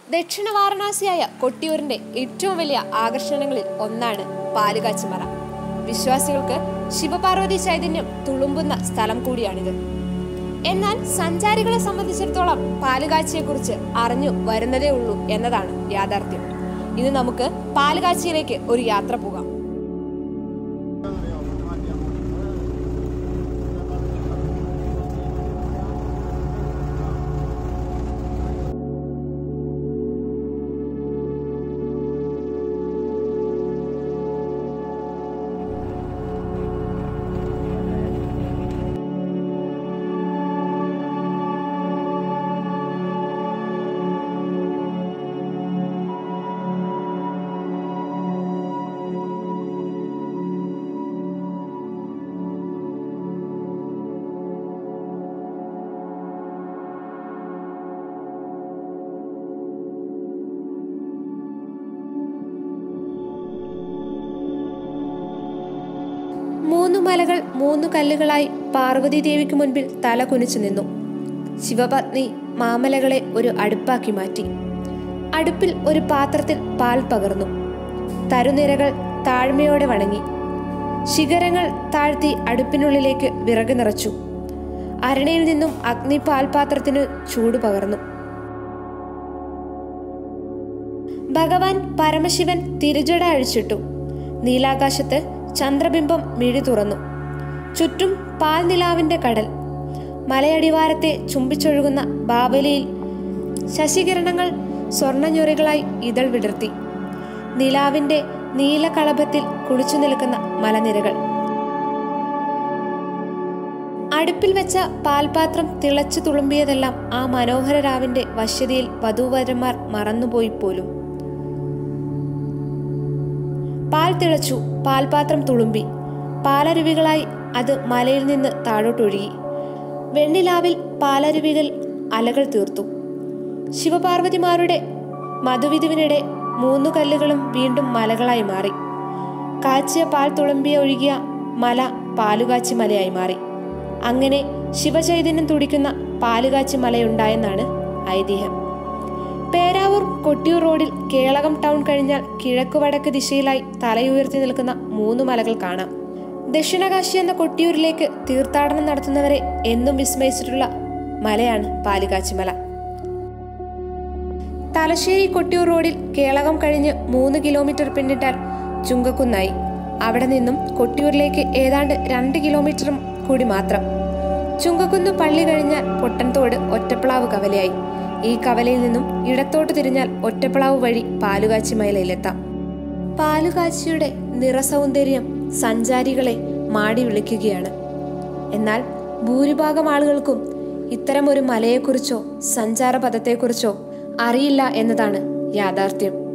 ദക്ഷിണ വാരണാസിയായ കൊട്ടിയൂരിന്റെ ഏറ്റവും വലിയ ആകർഷണങ്ങളിൽ ഒന്നാണ് പാലുകാച്ചിമറ വിശ്വാസികൾക്ക് ശിവപാർവതി ചൈതന്യം തുളുമ്പുന്ന സ്ഥലം കൂടിയാണിത് എന്നാൽ സഞ്ചാരികളെ സംബന്ധിച്ചിടത്തോളം പാലുകാച്ചിയെക്കുറിച്ച് അറിഞ്ഞു വരുന്നതേ ഉള്ളൂ എന്നതാണ് യാഥാർത്ഥ്യം ഇന്ന് നമുക്ക് പാലുകാച്ചിയിലേക്ക് ഒരു യാത്ര പോകാം മൂന്നു മലകൾ മൂന്നു കല്ലുകളായി പാർവതി ദേവിക്ക് മുൻപിൽ തല കുനിച്ചു നിന്നു ശിവപത്നി മാമലകളെ ഒരു അടുപ്പാക്കി മാറ്റി അടുപ്പിൽ ഒരു പാത്രത്തിൽ പാൽ പകർന്നു തരുനിരകൾ താഴ്മയോടെ വണങ്ങി ശിഖരങ്ങൾ താഴ്ത്തി അടുപ്പിനുള്ളിലേക്ക് വിറക് നിറച്ചു അരണയിൽ നിന്നും അഗ്നി പാൽപാത്രത്തിന് ചൂട് പകർന്നു ഭഗവാൻ പരമശിവൻ തിരുജട അഴിച്ചിട്ടു നീലാകാശത്ത് ചന്ദ്രബിംബം മിഴി തുറന്നു ചുറ്റും പാൽനിലാവിന്റെ കടൽ മലയടിവാരത്തെ ചുംബിച്ചൊഴുകുന്ന ബാബലിയിൽ ശശികിരണങ്ങൾ സ്വർണ്ണഞ്ഞുറികളായി ഇതൾ വിടർത്തി നിലാവിന്റെ നീലകളഭത്തിൽ കുളിച്ചു നിൽക്കുന്ന മലനിരകൾ അടുപ്പിൽ വെച്ച പാൽപാത്രം തിളച്ചു തുളുമ്പിയതെല്ലാം ആ മനോഹര രാവിന്റെ വശ്യതയിൽ വധൂവരന്മാർ മറന്നുപോയി പോലും പാൽ തിളച്ചു പാൽപാത്രം തുളുമ്പി പാലരുവികളായി അത് മലയിൽ നിന്ന് താഴോട്ടൊഴുകി വെണ്ണിലാവിൽ പാലരുവികൾ അലകൾ തീർത്തു ശിവപാർവതിമാരുടെ മധുവിധുവിനിടെ മൂന്നു കല്ലുകളും വീണ്ടും മലകളായി മാറി കാച്ചിയ പാൽ തുളുമ്പിയ ഒഴുകിയ മല പാലുകാച്ചി മലയായി മാറി അങ്ങനെ ശിവചൈതന്യം തുടിക്കുന്ന പാലുകാച്ചി മലയുണ്ടായെന്നാണ് ഐതിഹ്യം പേരാവൂർ കൊട്ടിയൂർ റോഡിൽ കേളകം ടൗൺ കഴിഞ്ഞാൽ കിഴക്ക് വടക്ക് ദിശയിലായി തലയുയർത്തി നിൽക്കുന്ന മൂന്ന് മലകൾ കാണാം ദക്ഷിണകാശി എന്ന കൊട്ടിയൂരിലേക്ക് തീർത്ഥാടനം നടത്തുന്നവരെ എന്നും വിസ്മയിച്ചിട്ടുള്ള മലയാണ് പാലുകാച്ചിമല തലശ്ശേരി കൊട്ടിയൂർ റോഡിൽ കേളകം കഴിഞ്ഞ് മൂന്ന് കിലോമീറ്റർ പിന്നിട്ടാൽ ചുങ്കക്കുന്നായി അവിടെ നിന്നും കൊട്ടിയൂരിലേക്ക് ഏതാണ്ട് രണ്ട് കിലോമീറ്ററും കൂടി മാത്രം ചുങ്കക്കുന്ന് പള്ളി കഴിഞ്ഞാൽ പൊട്ടൻതോട് ഒറ്റപ്ലാവ് കവലയായി ഈ കവലയിൽ നിന്നും ഇടത്തോട്ട് തിരിഞ്ഞാൽ ഒറ്റപ്ലാവ് വഴി പാലുകാച്ചി മലയിലെത്താം പാലുകാച്ചിയുടെ നിറസൗന്ദര്യം സഞ്ചാരികളെ മാടി വിളിക്കുകയാണ് എന്നാൽ ഭൂരിഭാഗം ആളുകൾക്കും ഇത്തരമൊരു മലയെക്കുറിച്ചോ സഞ്ചാരപഥത്തെക്കുറിച്ചോ അറിയില്ല എന്നതാണ് യാഥാർത്ഥ്യം